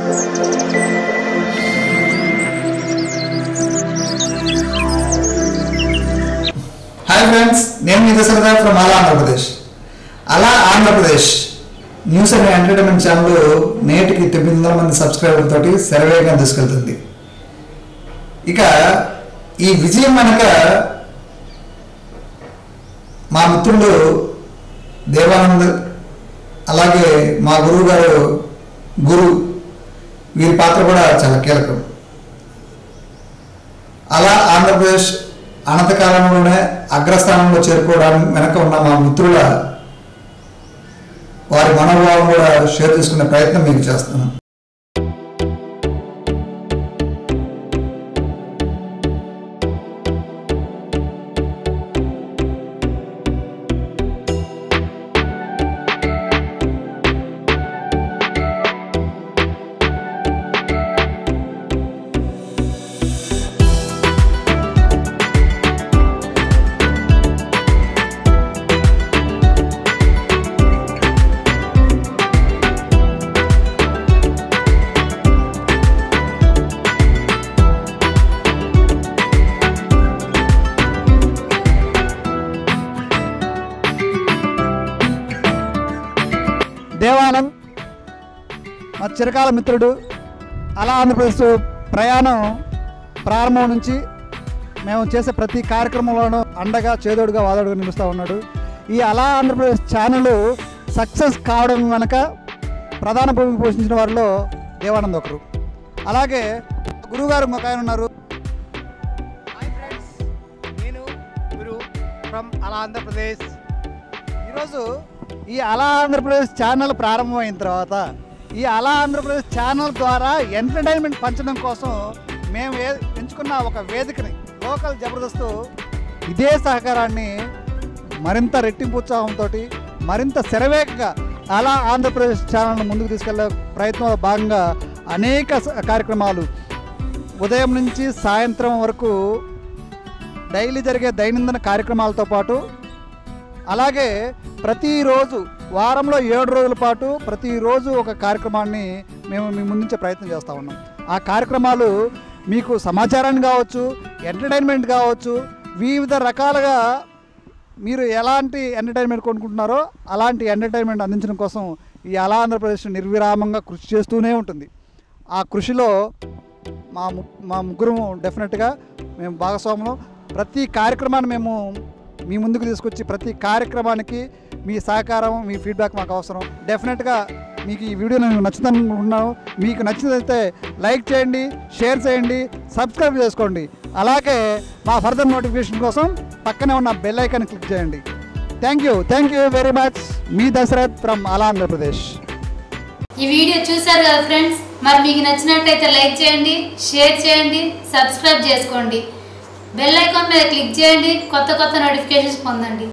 hi friends నేను మీ Dasharatha from Ala Andhra Pradesh Ala Andhra Pradesh news and entertainment channel నేటికి తొమ్మిది వందల మంది సబ్స్క్రైబర్ తోటి శరవేగంగా తీసుకెళ్తుంది ఇక ఈ విజయం వెనక మా మిత్రుడు దేవానంద్ అలాగే మా గురువు గారు గురు వీరి పాత్ర కూడా చాలా కీలకం అలా ఆంధ్రప్రదేశ్ అనంతకాలంలోనే అగ్రస్థానంలో చేరుకోవడానికి వెనక ఉన్న మా మిత్రుల వారి మనోభావం కూడా షేర్ చేసుకునే ప్రయత్నం మీకు చేస్తున్నాను దేవానంద్ మా చిరకాల మిత్రుడు అలా ఆంధ్రప్రదేశ్ ప్రయాణం ప్రారంభం నుంచి మేము చేసే ప్రతి కార్యక్రమంలోనూ అండగా చేదోడుగా వాదోడుగా నిలుస్తూ ఉన్నాడు ఈ అలా ఆంధ్రప్రదేశ్ ఛానల్ సక్సెస్ కావడం కనుక ప్రధాన భూమిక పోషించిన వారిలో దేవానంద్ ఒకరు అలాగే గురువుగారు ఒక ఆయన ఉన్నారు హాయ్ ఫ్రెండ్స్ నేను గురు ఫ్రమ్ అలా ఆంధ్రప్రదేశ్ ఈరోజు ఈ అలా ఆంధ్రప్రదేశ్ ఛానల్ ప్రారంభమైన తర్వాత ఈ అలా ఆంధ్రప్రదేశ్ ఛానల్ ద్వారా ఎంటర్టైన్మెంట్ పంచడం కోసం మేము ఏ- ఎంచుకున్న ఒక వేదికని లోకల్ జబర్దస్త్ ఇదే సహకారాన్ని మరింత రెట్టింపు ఉత్సాహంతో మరింత శరవేగంగా అలా ఆంధ్రప్రదేశ్ ఛానల్ను ముందుకు తీసుకెళ్లే ప్రయత్నంలో భాగంగా అనేక స- కార్యక్రమాలు ఉదయం నుంచి సాయంత్రం వరకు డైలీ జరిగే దైనందిన కార్యక్రమాలతో పాటు అలాగే ప్రతిరోజు వారంలో ఏడు రోజుల పాటు ప్రతిరోజు ఒక కార్యక్రమాన్ని మేము మీ ముందుంచే ప్రయత్నం చేస్తూ ఉన్నాం ఆ కార్యక్రమాలు మీకు సమాచారాన్ని కావచ్చు ఎంటర్టైన్మెంట్ కావచ్చు వివిధ రకాలుగా మీరు ఎలాంటి ఎంటర్టైన్మెంట్ కొనుక్కుంటున్నారో అలాంటి ఎంటర్టైన్మెంట్ అందించడం కోసం ఈ అలా ఆంధ్రప్రదేశ్ నిర్విరామంగా కృషి చేస్తూనే ఉంటుంది ఆ కృషిలో మా ము మా ముగ్గురు డెఫినెట్గా మేము భాగస్వాములు ప్రతి కార్యక్రమాన్ని మేము మీ ముందుకు తీసుకొచ్చి ప్రతి కార్యక్రమానికి మీ సహకారం మీ ఫీడ్బ్యాక్ మాకు అవసరం డెఫినెట్గా మీకు ఈ వీడియో నేను నచ్చుతున్నాను మీకు నచ్చినైతే లైక్ చేయండి షేర్ చేయండి సబ్స్క్రైబ్ చేసుకోండి అలాగే మా ఫర్దర్ నోటిఫికేషన్ కోసం పక్కనే ఉన్న బెల్ ఐకాన్ క్లిక్ చేయండి thank you thank you very much మీ దశరథ్ ఫ్రమ్ అలా ఆంధ్రప్రదేశ్ ఈ వీడియో చూశారు కదా ఫ్రెండ్స్ మరి మీకు నచ్చినట్టయితే లైక్ చేయండి షేర్ చేయండి సబ్స్క్రైబ్ చేసుకోండి బెల్ ఐకాన్ మీద క్లిక్ చేయండి కొత్త కొత్త నోటిఫికేషన్స్ పొందండి